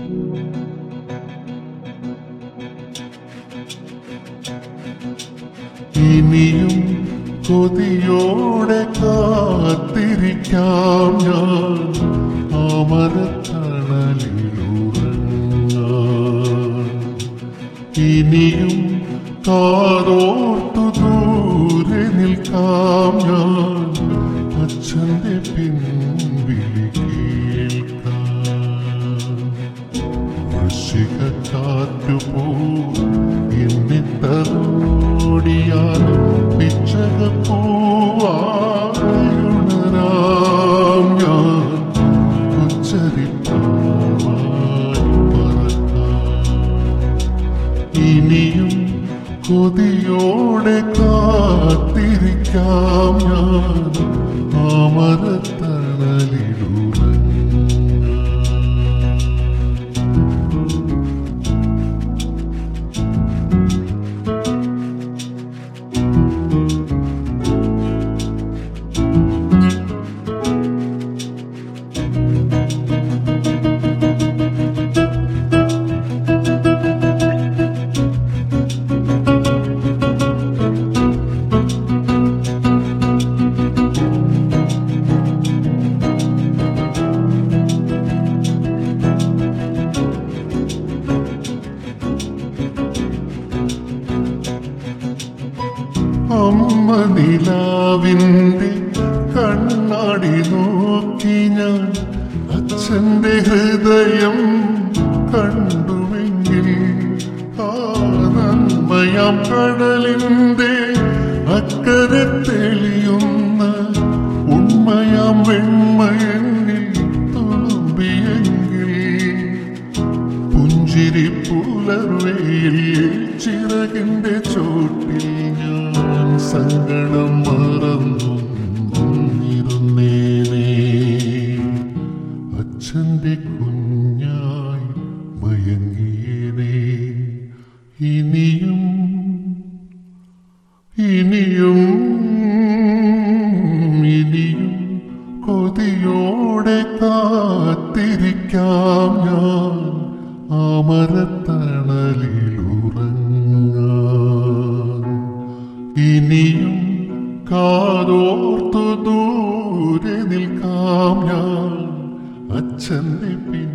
ഇനിയും കൊതിയോടെ കാത്തിരിക്കാം ഞാൻ അമരത്തണലിലുറങ്ങാൻ ഇനിയും കാതോർത്തു ദൂരെ നിൽക്കാം ഞാൻ അച്ഛന്റെ പിൻവിളി കേൾക്കാം വൃശ്ചിക കാറ്റുപോ എന്നെ തലോടിയാൽ പിച്ചക പൂവായുണരാം ഞാൻ ഉച്ചരിപ്പായി പറക്കാം ഇനിയും കൊതിയോടെ കാത്തിരിക്കാം ഞാൻ അമരത്തണലിലുറങ്ങാം അമ്മ നിലാവിൻ്റെ കണ്ണാടി നോക്കി ഞാൻ അച്ഛന്റെ ഹൃദയം കണ്ടുവെങ്കിൽ ആ നന്മയാം കടലിൻ്റെ അക്കരെ തെളിയുന്ന ഉണ്മയാം വെണ്മയെന്നിൽ തുളുമ്പിയെങ്കിൽ പുഞ്ചിരി പുലർവയിൽ ചിറകിന്റെ ചോട്ടിൽ ഞാൻ സങ്കടം മറന്നു ഇരുന്നേനേ അച്ഛന്റെ കുഞ്ഞായി മയങ്ങിയേനേ ഇനിയും ഇനിയും ഇനിയും കൊതിയോടെ കാത്തിരിക്കാം ഞാൻ അമരത്തണലിലുറങ്ങാൻ ഇനിയും കാതോർത്തു ദൂരെ നിൽക്കാം ഞാൻ അച്ഛന്റെ പിൻ